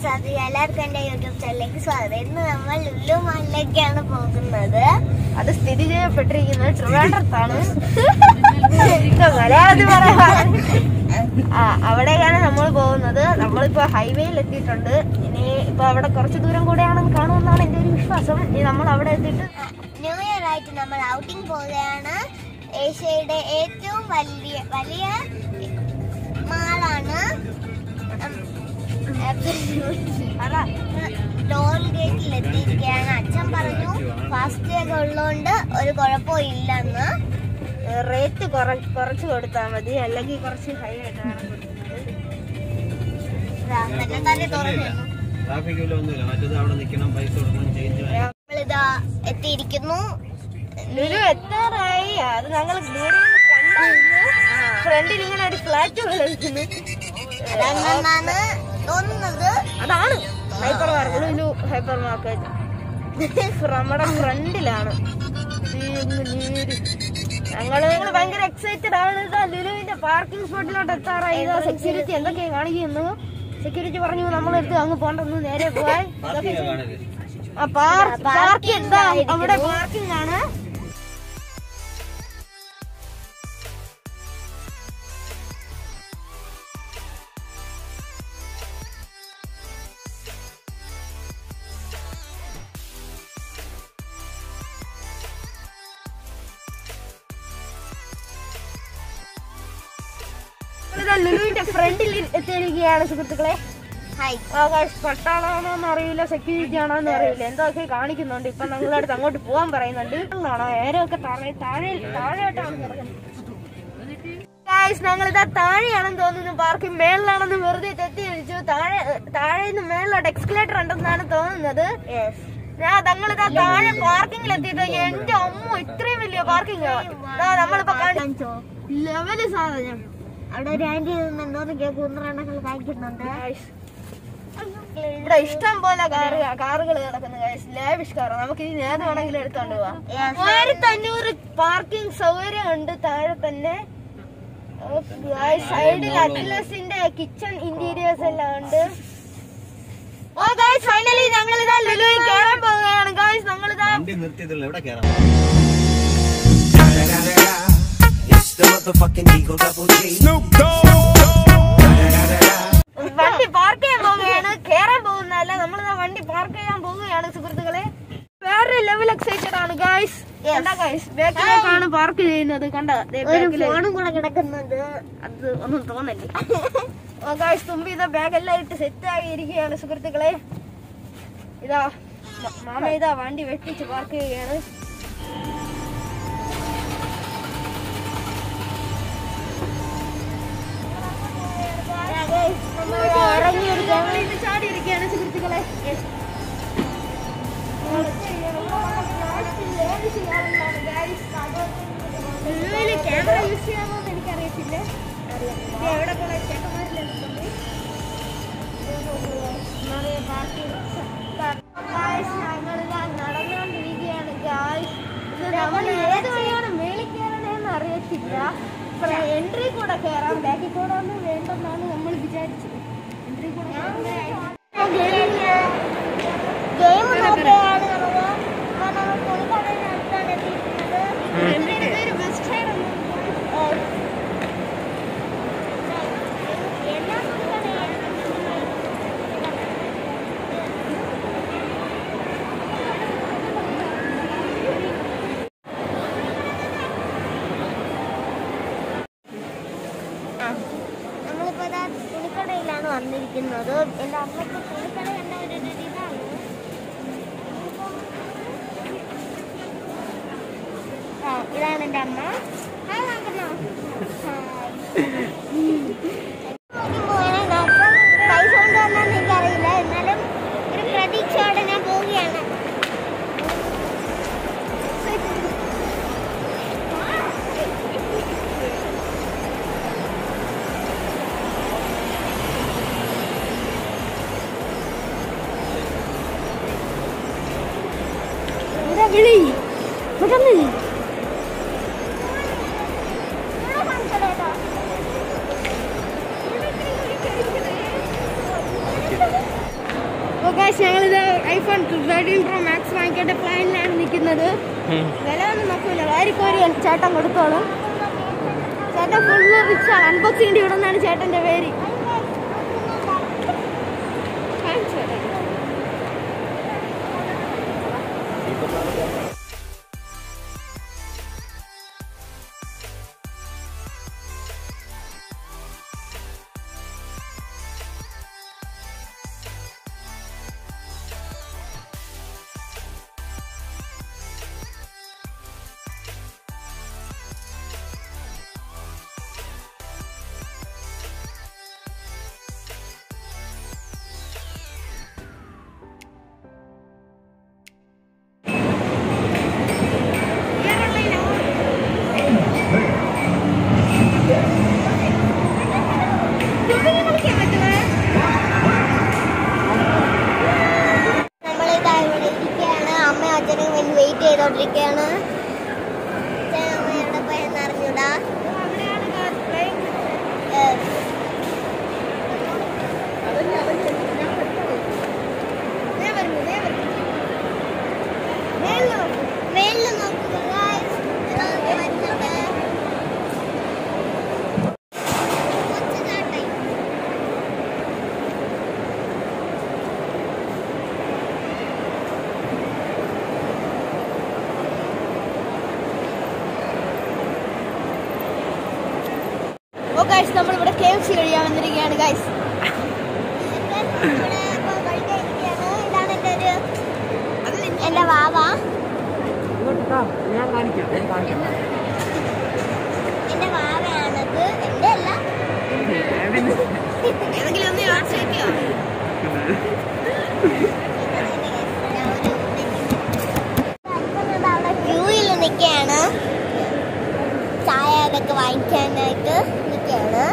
സാധി എല്ലാവർക്കും എന്റെ യൂട്യൂബ് ചാനലിലേക്ക് സ്വാഗതം ഇന്ന് നമ്മൾ ലുലു മാളിലേക്കാണ് പോകുന്നത് അത് സ്ഥിതി ചെയ്യപ്പെട്ടിരിക്കുന്നത് ട്രിവാൻഡ്രത്താണ് മലയാളത്തിൽ പറയാൻ ആ അവിടേക്കാണ് നമ്മൾ പോകുന്നത് നമ്മളിപ്പോ ഹൈവേയിൽ എത്തിയിട്ടുണ്ട് ഇനി ഇപ്പൊ അവിടെ കുറച്ച് ദൂരം കൂടെയാണെന്ന് കാണുമെന്നാണ് എന്റെ ഒരു വിശ്വാസം ഇനി നമ്മൾ അവിടെ എത്തിയിട്ട് ന്യൂ ഇയർ ആയിട്ട് നമ്മൾ ഔട്ടിംഗ് പോവുകയാണ് ഏഷ്യയുടെ ഏറ്റവും വലിയ വലിയ മാളാണ് അല്ല ടോൾ ഗേറ്റിൽ എത്തിയിരിക്കുകയാണ് അച്ഛൻ പറഞ്ഞു ഫാസ്റ്റ് ഒക്കെ ഉള്ളതുകൊണ്ട് ഒരു കുഴപ്പവും ഇല്ലെന്ന് റേറ്റ് കുറച്ച് കൊടുത്താൽ മതി അല്ലെങ്കിൽ കുറച്ച് ഹൈ ആയിട്ടാണ് കൊടുക്കുന്നത് ദാ, തന്നെ തന്നെ തുറന്നു ട്രാഫിക് ഒന്നുമില്ല മറ്റേത് അവിടെ നിൽക്കണം പൈസ കൊടുക്കണം ചേഞ്ച് നമ്മളിതാ എത്തിയിരിക്കുന്നു ലുലു എത്താറായി അത് ഞങ്ങൾ ദൂരെ കണ്ടായിരുന്നു ഫ്രണ്ടിൽ ഇങ്ങനെ ഒരു ഫ്ലാറ്റ് പോലെ ഇരിക്കുന്നു അതെന്നാണ് തോന്നുന്നത് അതാണ് hypermarket Lulu hypermarket നമ്മുടെ ഫ്രണ്ടിലാണ് ഞങ്ങള് ഞങ്ങള് ഭയങ്കര എക്സൈറ്റഡ് ആണ് ഇതാ ലുലുവിന്റെ പാർക്കിംഗ് സ്പോട്ടിലോട്ട് എത്താറായി ഇതാ സെക്യൂരിറ്റി എന്തൊക്കെയാ കാണിക്കുന്നു സെക്യൂരിറ്റി പറഞ്ഞു നമ്മളെടുത്ത് അങ്ങ് പോണ്ടെന്ന് നേരെ പോവാൻ കാണരുത് ആ പാർക്കിംഗ് എന്താ അവിടെ പാർക്കിംഗ് ആണ് ഇതാ ലുലുവിന്റെ ഫ്രണ്ടിൽ എത്തിയിരിക്കുകയാണ് സുഹൃത്തുക്കളെ ഹായ് ആകാശ് പട്ടാളാണോന്ന് അറിയില്ല സെക്യൂരിറ്റി ആണോന്ന് അറിയില്ല എന്തൊക്കെ കാണിക്കുന്നുണ്ട് ഇപ്പൊ ഞങ്ങളുടെ അടുത്ത് അങ്ങോട്ട് പോകാൻ പറയുന്നുണ്ട് ആണോ നേരമൊക്കെ താഴെ താഴെ താഴെയായിട്ടാണ് കിടക്കുന്നത് ഗായ്സ് ഞങ്ങൾ ഇതാ താഴെയാണെന്ന് തോന്നുന്നു പാർക്കിംഗ് മേളിലാണെന്ന് വെറുതെ തെറ്റിദ്ധരിച്ചു താഴെ താഴെ നിന്ന് മേളിലോട്ട് എക്സ്കലേറ്റർ ഉണ്ടെന്നാണ് തോന്നുന്നത് ഞാൻ ഞങ്ങളിതാ താഴെ പാർക്കിംഗിൽ എത്തിയിട്ട് എന്റെ അമ്മ ഇത്രയും വലിയ പാർക്കിംഗ് നമ്മളിപ്പോ കാണിച്ചോ ലെവല് സാധനം അവിടെ ഒരു ആന്റി നിന്ന് എന്തോന്നൊക്കെ കുന്നറണ്ണങ്ങൾ കാണിക്കുന്നുണ്ട് ഗായ്സ് ഇവിടെ ഇഷ്ടം പോലെ കാറ് കാറുകൾ കിടക്കുന്നു ഗൈസ് ലാവിഷ് കാർ നമുക്ക് ഇനി ഏത് വേണമെങ്കിലും എടുത്തോണ്ട് പോവാം ആയിരത്തി അഞ്ഞൂറ് പാർക്കിംഗ് സൗകര്യം ഉണ്ട് താഴെ തന്നെ സൈഡിൽ അറ്റ്ലസിന്റെ കിച്ചൺ ഇന്റീരിയേഴ്സ് എല്ലാം ഉണ്ട് ഓ ഗൈസ് ഫൈനലി ഞങ്ങൾ ഇതാ ലുലുവിൽ കയറാൻ പോവുകയാണ് ഗൈസ് നമ്മൾ ഇതാ വണ്ടി നിർത്തിയതില്ല എവിടെ കയറാം It's the motherfucking Eagle Double G. വണ്ടി പാർക്ക് ചെയ്യാൻ പോവുകയാണ് കേറാൻ പോകുന്നതല്ല നമ്മൾ വണ്ടി പാർക്ക് ചെയ്യാൻ പോവുകയാണ് സുഹൃത്തുക്കളെ വേറെ ലെവൽ എക്സൈറ്റഡ് ആണ് ഗൈസ് എന്താ ഗൈസ് ബാക്കിലേക്കാണ് പാർക്ക് ചെയ്യുന്നത് കണ്ട ഒരു ഫോണും കൂടെ കിടക്കുന്നുണ്ട് അത് ഒന്നും തോന്നല്ലേ ഓ ഗൈസ് തുമ്പി ഇതാ ബാഗ് എല്ലാം ഇട്ട് സെറ്റ് ആയി ഇരിക്കുകയാണ് സുഹൃത്തുക്കളെ ഇതാ മ- മാമ ഇതാ വണ്ടി വെട്ടിച്ച് പാർക്ക് ചെയ്യുകയാണ് ഇറങ്ങി ഒരു ഞങ്ങളിന്ന് ചാടി ഇരിക്കുകയാണ് സുഹൃത്തുക്കളെ ക്യാമറ യൂസ് ചെയ്യാമോ എന്ന് എനിക്കറിയത്തില്ല ഇത് എവിടെ പോലെ ചേട്ടന്മാരിലെത്തുന്നുണ്ട് ഞങ്ങളിതാ നടന്നുകൊണ്ടിരിക്കുകയാണ് ഗായ്സ് ഇത് നമ്മൾ ഏത് വഴിയാണ് മേളിൽ കയറണേന്ന് അറിയത്തില്ല എൻട്രി കൂടെ കയറാം ബാക്കിൽ കൂടെ ഒന്നും വേണ്ടെന്നാണ് നമ്മൾ വിചാരിച്ചത് എൻട്രി കൂടെ ഗെയിം നോക്കുകയാണ് നമ്മള് നമ്മൾ തുണിക്കടയിനടുത്താണ് എത്തിയിരിക്കുന്നത് എന്റെ പേര് ബെസ്റ്റ് ഫ്രണ്ട് എല്ലാ തുണിക്കടയാണ് നമ്മളിപ്പോ ഇതാ തുണിക്കടയിലാണ് വന്നിരിക്കുന്നത് എന്റെ അമ്മയ്ക്ക് തുണിക്കട കണ്ട ഒരു ഒരു ഇതാണ് ആ ഇതാണ് എന്റെ അമ്മ ഹായ് നോക്കുന്നോ പൈസ കൊണ്ടുവന്നെന്ന് എനിക്കറിയില്ല എന്നാലും ഒരു പ്രതീക്ഷയോടെ ഞാൻ പോവുകയാണ് ഇവിടെ വിളി പെട്ടെന്ന് ഗൈസ് ഞങ്ങളിത് ഐഫോൺ തേർട്ടീൻ പ്രോ മാക്സ് വാങ്ങിക്കേണ്ട പ്ലാനിലാണ് നിൽക്കുന്നത് വില ഒന്നും നോക്കൂല വാരിക്കോരി ചേട്ടൻ കൊടുത്തോളും ചേട്ടൻ ഫുള്ള് റിച്ചാണ് അൺബോക്സിംഗ് ഇവിടെ നിന്നാണ് ചേട്ടന്റെ പേര് കാണിച്ചു തരാം. നമ്മളിതാ ഇവിടെ ഇരിക്കുകയാണ് അമ്മയും അച്ഛനും വേണ്ടി വെയിറ്റ് ചെയ്തോണ്ടിരിക്കുകയാണ് അച്ഛനും അമ്മയും എവിടെ പോയെന്ന് അറിഞ്ഞൂടാ ഏഹ്, മേളില് നോക്ക്. മേളില് നോക്കുക guys. ഇതാ വരുന്നുണ്ട്. കൊച്ചു ചാട്ടായി. ഓ ഗൈസ് നമ്മളിവിടെ കെ എഫ് സി കഴിയാൻ വന്നിരിക്കുകയാണ് ഗൈസ് ഇവിടെ ഇപ്പൊ കഴിക്കാനിരിക്കുകയാണ്. ഇതാണ് എൻ്റെ ഒരു എന്റെ വാവ എന്റെ വാവയാണത് എന്റെ അല്ല ഏതെങ്കിലും ഒന്ന് കാണിച്ചു വെക്കോ ക്യൂയിൽ നിൽക്കുകയാണ് ചായ അതൊക്കെ വാങ്ങിക്കാനായിട്ട് നിൽക്കുകയാണ്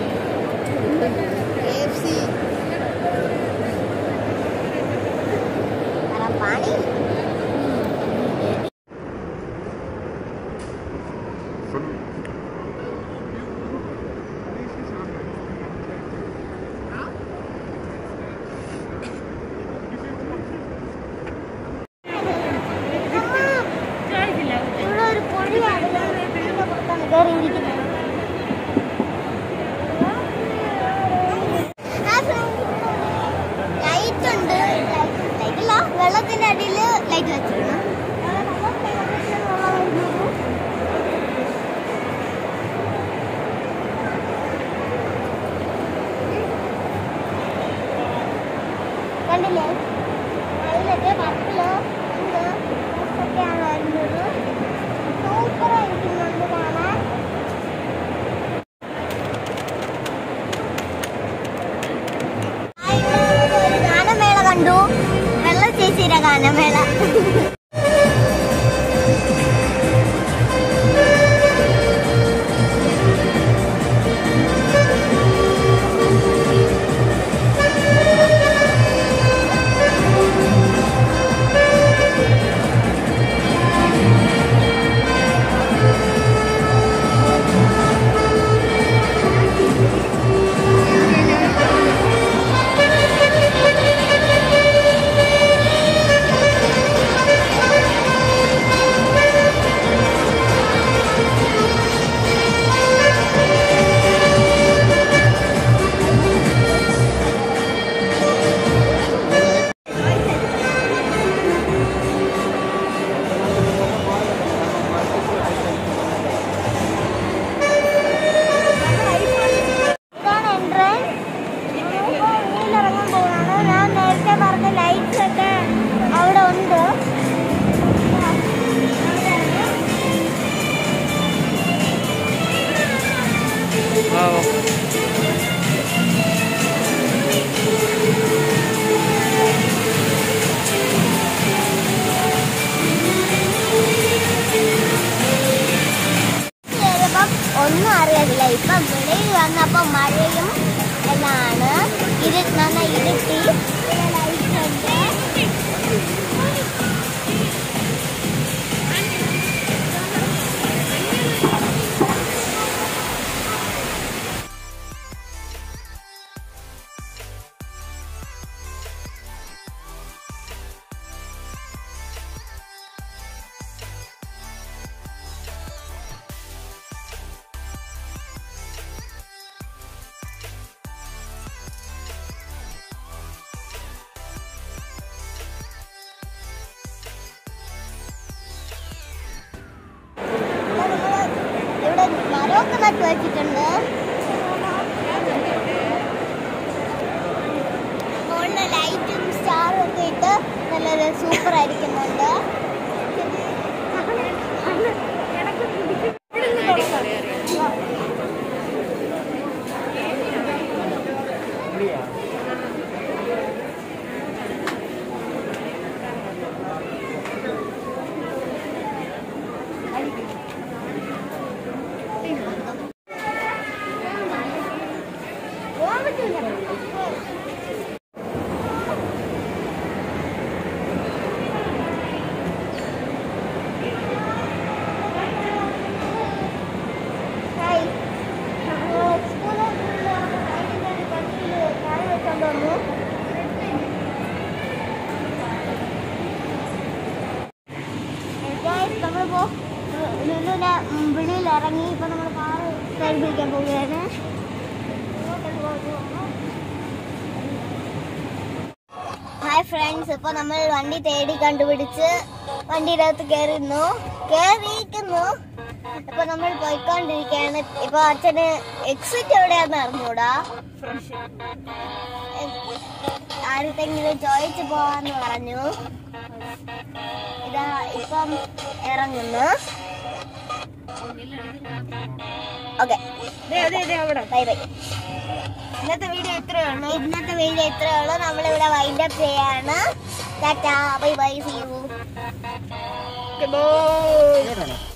പണി ഇവിടെ ഒരു പൊടിയാണ് ഇതിന്റെ പുറത്താണ് കയറിയിരിക്കുന്നത് ലൈറ്റ് ഉണ്ട് ലൈറ്റ് ഇല്ല വെള്ളത്തിന്റെ അടിയിൽ ലൈറ്റ് വെച്ചിരുന്നു കണ്ടില്ലേ അതിലൊക്കെ പത്തിലോ ഒക്കെയാണ് വരുന്നത് സൂപ്പറായിരിക്കുന്നുണ്ട് കാണാൻ ആയിട്ട് ഒരു ഗാനമേള കണ്ടു വെള്ള ചേച്ചിയുടെ ഗാനമേള ഇതാണ് എൻട്രൻസ് ഇറങ്ങാൻ പോകുന്നതാണ് ഞാൻ നേരത്തെ പറഞ്ഞ ലൈറ്റ്സ് ഒക്കെ അവിടെ ഉണ്ട് കയറിയപ്പം ഒന്നും അറിയത്തില്ല ഇപ്പം വെളിയിൽ വന്നപ്പോ മഴയും എല്ലാമാണ് ഇരു നന്നായി ഇരുട്ടി ലൈറ്റ് ഉണ്ട് കോക്കനട്ട് വെച്ചിട്ടുണ്ട് മുകളിൽ ലൈറ്റും സ്റ്റാറും ഒക്കെ ഇട്ട് നല്ലൊരു സൂപ്പർ ആയിരിക്കുന്നുണ്ട് പോകാൻ പറ്റൂല ഹായ് സ്കൂളിൽ കറി വെച്ചോണ്ട് വന്നു Guys, നമ്മളിപ്പോ ലുലുവിന്റെ വെളിയിൽ ഇറങ്ങി ഇപ്പൊ നമ്മൾ കാറ് കയറി പിടിക്കാൻ പോവുകയാണ് ഹായ് ഫ്രണ്ട്സ് ഇപ്പൊ നമ്മൾ വണ്ടി തേടി കണ്ടുപിടിച്ച് വണ്ടിയുടെ അകത്ത് കയറിയിരുന്നു കയറിയിരിക്കുന്നു ഇപ്പൊ നമ്മൾ പോയിക്കൊണ്ടിരിക്കുകയാണ് ഇപ്പൊ അച്ഛന് എക്സിറ്റ് എവിടെയാന്ന് അറിഞ്ഞൂടാ ആരുടെങ്കിലും ചോദിച്ചു പോവാന്ന് പറഞ്ഞു ഇതാ ഇപ്പം ഇറങ്ങുന്നു ഓക്കെ ദേ, ദേ, ദേ, അവിടെ ബൈ ബൈ ഇന്നത്തെ വീഡിയോ ഇത്രയാണ് ഇന്നത്തെ വീഡിയോ ഇത്രയേ ഉള്ളൂ നമ്മളിവിടെ വൈൻഡ് അപ്പ് ചെയ്യാണ് tata bye bye see you by